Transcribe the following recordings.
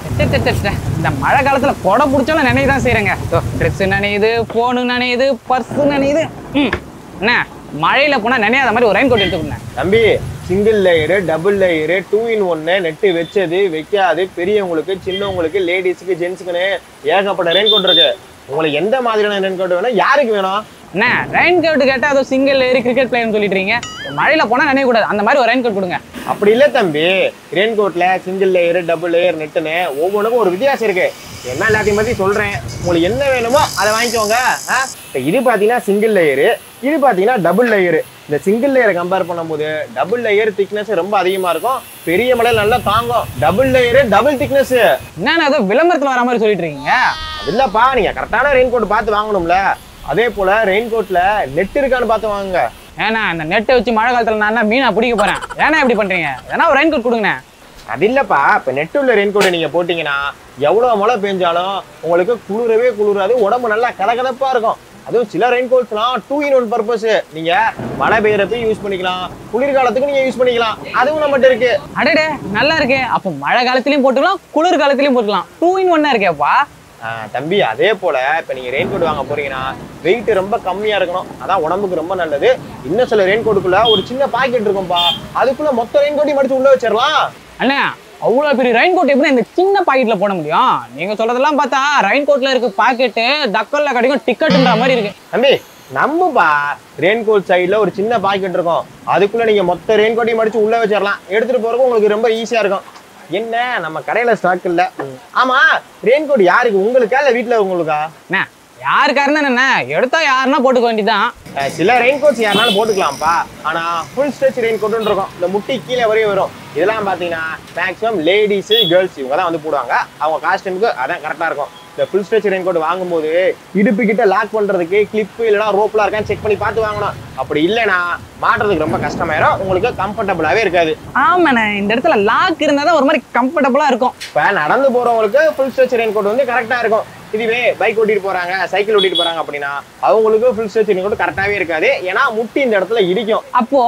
ச்சே, ச்சே, ச்சே, ச்சே. இந்த மழை காலத்துல கொடை பிடிச்சாலும் நினைவு தான் செய்யறேங்க ட்ரெஸ் நனையுது போனு நனையுது பர்ஸு நனையுது ம் என்ன மழையில போனா நினையாத மாதிரி ஒரு ரெயின் கோட் எடுத்துக்கணும் தம்பி single layer double layer two in ஒன்னு நெட்டு வச்சது வைக்காது பெரியவங்களுக்கு சின்னவங்களுக்கு லேடிஸுக்கு ஜென்ஸுக்குன்னு ஏகப்பட்ட ரெயின் கோட் இருக்கு உங்களுக்கு எந்த மாதிரியான ரெயின் கோட் வேணும் யாருக்கு வேணும் என்ன ரெயின் கோட் கேட்டா அதோ சிங்கிள் ஏறி கிரிக்கெட் பிளேயர்னு சொல்லிட்டு இருக்கீங்க மழையில போனா நினைய கூடாது அந்த மாதிரி ஒரு ரெயின் கோட் கொடுங்க அப்படி இல்லை தம்பி ரெயின் கோட்ல சிங்கிள் லேயர் டபுள் லேயர் நெட்டுன்னு ஒவ்வொன்றுக்கும் ஒரு வித்தியாசம் இருக்கு என்ன எல்லாத்தையும் பத்தி சொல்றேன் உங்களுக்கு என்ன வேணுமோ அதை வாங்கிக்கோங்க ஆ? இப்ப இது பாத்தீங்கன்னா சிங்கிள் லேயரு இது பாத்தீங்கன்னா டபுள் லேயரு இந்த சிங்கிள் லேயரை கம்பேர் பண்ணும்போது டபுள் லேயர் திக்னஸ் ரொம்ப அதிகமா இருக்கும் பெரிய மலையில நல்லா தாங்கும் டபுள் லேயரு டபுள் திக்னஸ் என்னன்னு அதோ விளம்பரத்துல வர மாதிரி சொல்லிட்டு இருக்கீங்க இல்லப்பா நீங்க கரெக்டான ரெயின் கோட் பார்த்து வாங்கணும்ல அதே போல ரெயின் கோட்ல நெட் இருக்கான்னு பார்த்து வாங்குங்க ஏன்னா இந்த நெட்டை வச்சு மழை காலத்துல நான் என்ன மீனா பிடிக்க போறேன் ஏன்னா இப்படி பண்றீங்க ஏன்னா ஒரு ரெயின் கோட் கொடுங்கண்ணே அது இல்லப்பா இப்ப நெட் உள்ள ரெயின் கோட்டை நீங்க போட்டீங்கன்னா எவ்வளவு மழை பெஞ்சாலும் உங்களுக்கு குளிரவே குளிராது உடம்பு நல்லா கலகலப்பா இருக்கும் அதுவும் சில ரெயின் கோட்ஸ்லாம் டூ இன் ஒன் பர்பஸ் நீங்க மழை பெய்யறப்ப யூஸ் பண்ணிக்கலாம் குளிர்காலத்துக்கு நீங்க யூஸ் பண்ணிக்கலாம் அதுவும் நம்மகிட்ட இருக்கு அடடே நல்லா இருக்கே அப்போ மழை காலத்துலயும் போட்டுக்கலாம் குளிர் காலத்துலயும் போட்டுக்கலாம் டூ இன் ஒன்னா இருக்கேப்பா ஆ, தம்பி அதே போல இப்ப நீங்க ரெயின் கோட் வாங்க போறீங்கன்னா வெயிட் ரொம்ப கம்மியா இருக்கணும் அதான் உடம்புக்கு ரொம்ப நல்லது இன்னும் சில ரெயின் கோட்டுக்குள்ள ஒரு சின்ன பாக்கெட் இருக்கும்பா அதுக்குள்ள மொத்த ரெயின் கோட்டையும் மடிச்சு உள்ள வச்சிடலாம் அண்ணா அவ்வளோ பெரிய ரெயின் கோட் எப்படி இந்த சின்ன பாக்கெட்ல போட முடியும் நீங்க சொல்றதெல்லாம் பார்த்தா ரெயின் கோட்ல இருக்க பாக்கெட்டு தக்கல்ல கிடைக்கும் டிக்கெட்டுன்ற மாதிரி இருக்கு தம்பி நம்புப்பா ரெயின் கோட் சைடுல ஒரு சின்ன பாக்கெட் இருக்கும் அதுக்குள்ள நீங்க மொத்த ரெயின் கோட்டையும் மடிச்சு உள்ள வச்சிடலாம் எடுத்துட்டு போறதுக்கு உங்களுக்கு ரொம்ப ஈஸியா இருக்கும் என்ன நம்ம கடையில ஸ்டாக் இல்ல ஆமா ரெயின் கோட் யாருக்கு உங்களுக்கா இல்ல வீட்டுல உங்களுக்கா அண்ணா யாருக்காருன்னா என்ன எடுத்தா யாருன்னா போட்டுக்க வேண்டியதுதான் அஹ் சில ரெயின் கோட்ஸ் யாருனாலும் போட்டுக்கலாம்ப்பா ஆனா ஃபுல் ஸ்ட்ரெச் ரெயின் கோட்னு இருக்கும் இந்த முட்டி கீழே வரையும் வரும் இதெல்லாம் பாத்தீங்கன்னா மேக்ஸிமம் லேடிஸ் கேர்ள்ஸ் இவங்க தான் வந்து போடுவாங்க அவங்க காஸ்டியூமுக்கு அதான் கரெக்டா இருக்கும் இந்த ஃபுல் ஸ்ட்ரெச் ரெயின் கோட் வாங்கும்போது இடுப்பு கிட்ட லாக் பண்றதுக்கு கிளிப் இல்லைனா ரோப்லாம் இருக்கான்னு செக் பண்ணி பார்த்து வாங்கணும் அப்படி இல்லைன்னா மாட்டுறதுக்கு ரொம்ப கஷ்டமாயிரும் உங்களுக்கு கம்ஃபர்டபுளாவே இருக்காது ஆமாண்ணே இந்த இடத்துல லாக் இருந்தா தான் ஒரு மாதிரி கம்ஃபர்டபுளா இருக்கும் இப்ப நடந்து போறவங்களுக்கு ஃபுல் ஸ்ட்ரெச் ரெயின் கோட் வந்து கரெக்டா இருக்கும் இதுவே பைக் ஓட்டிட்டு போறாங்க சைக்கிள் ஓட்டிட்டு போறாங்க அப்படின்னா அவங்களுக்கு ஃபுல் ஸ்ட்ரெச் ரெயின் கோட் கரெக்டாவே இருக்காது ஏன்னா முட்டி இந்த இடத்துல இடிக்கும் அப்போ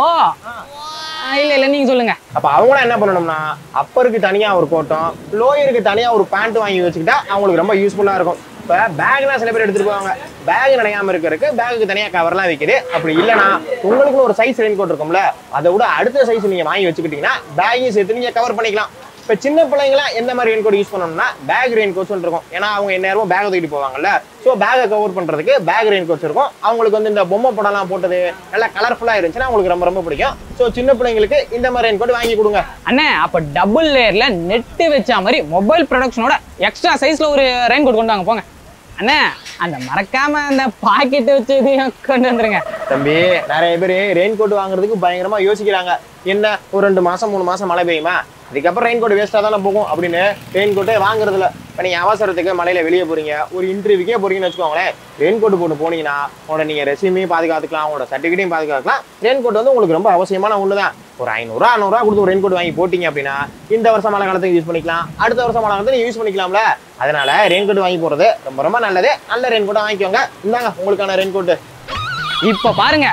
ஆ, இல்ல இல்ல நீங்க சொல்லுங்க அப்ப அவங்களும் என்ன பண்ணணும்னா அப்பருக்கு தனியா ஒரு கோட்டம் லோயருக்கு தனியா ஒரு பேண்ட் வாங்கி வச்சுக்கிட்டா அவங்களுக்கு ரொம்ப யூஸ்ஃபுல்லா இருக்கும் இப்ப பேக்லாம் சில பேர் எடுத்துட்டு போவாங்க பேக் நினையாம இருக்கிறதுக்கு பேக்குக்கு தனியா கவர்லாம் வைக்குது அப்படி இல்லைன்னா உங்களுக்கு ஒரு சைஸ் ரெயின் கோட் இருக்கும்ல அதை விட அடுத்த சைஸ் நீங்க வாங்கி வச்சுக்கிட்டீங்கன்னா பேக்கையும் சேர்த்து நீங்க கவர் பண்ணிக்கலாம் இப்ப சின்ன பிள்ளைங்களாம் எந்த மாதிரி ரெயின் கோட் யூஸ் பண்ணணும்னா பேக் ரெயின் கோட்ஸ் இருக்கும் ஏன்னா அவங்க எந்நேரமும் பேக் தூக்கிட்டு போவாங்கல்ல ஸோ பேக்கை கவர் பண்றதுக்கு பேக் ரெயின் கோட்ஸ் இருக்கும் அவங்களுக்கு வந்து இந்த பொம்மை படம்லாம் போட்டது நல்லா கலர்ஃபுல்லா இருந்துச்சுன்னா அவங்களுக்கு ரொம்ப ரொம்ப பிடிக்கும் ஸோ சின்ன பிள்ளைங்களுக்கு இந்த மாதிரி ரெயின் கோட் வாங்கி கொடுங்க அண்ணே அப்ப டபுள் லேயர்ல நெட்டு வச்ச மாதிரி மொபைல் ப்ரொடக்ஷனோட எக்ஸ்ட்ரா சைஸ்ல ஒரு ரெயின் கோட் கொண்டு வாங்க போங்க அண்ணே அந்த மறக்காம அந்த பாக்கெட் வச்சு இதையும் கொண்டு வந்துருங்க தம்பி நிறைய பேர் ரெயின் கோட் வாங்குறதுக்கு பயங்கரமா யோசிக்கிறாங்க என்ன ஒரு ரெண்டு மாசம் மூணு மாசம் மழை பெய்யுமா அதுக்கப்புறம் ரெயின் கோட் வேஸ்ட்டாக தானே போகும் அப்படின்னு ரெயின் கோட்டே வாங்குறதுல இப்போ நீங்கள் அவசரத்துக்கு மலையில வெளியே போறீங்க ஒரு இன்டர்வியூக்கே போறீங்கன்னு வச்சுக்கோங்களேன் ரெயின் கோட் போட்டு போனீங்கன்னா உங்களோட நீங்கள் ரெசியூமையும் பாதுகாத்துக்கலாம் உங்களோட சர்டிஃபிகேட்டையும் பாதுகாக்கலாம் ரெயின் கோட் வந்து உங்களுக்கு ரொம்ப அவசியமான ஒன்று தான் ஒரு ஐநூறுரூவா அறநூறுவா கொடுத்து ஒரு ரெயின் கோட் வாங்கி போட்டீங்க அப்படின்னா இந்த வருஷம் மழை காலத்துக்கு யூஸ் பண்ணிக்கலாம் அடுத்த வருஷம் மழை காலத்துக்கு யூஸ் பண்ணிக்கலாம்ல அதனால ரெயின் கோட் வாங்கி போறது ரொம்ப ரொம்ப நல்லது நல்ல ரெயின் கோட்டை வாங்கிக்கோங்க இந்தாங்க உங்களுக்கான ரெயின் கோட்டு இப்ப பாருங்க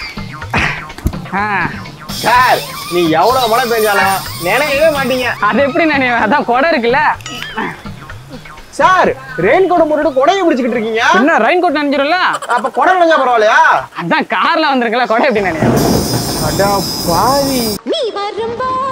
ஆ, சார் நீ எவ்வளவு மழை பெஞ்சாலும் நினைக்கவே மாட்டீங்க அது எப்படி நினைவு அதான் கொடை இருக்குல்ல சார் ரெயின் கோட்டை போட்டுட்டு கொடையை பிடிச்சிக்கிட்டு இருக்கீங்க என்ன ரெயின் கோட் நினைஞ்சிரும்ல அப்ப கொடை நினைஞ்சா பரவாயில்லையா அதான் கார்ல வந்திருக்குல்ல கொடை எப்படி நினைவு அடா பாவி நீ வரும்போது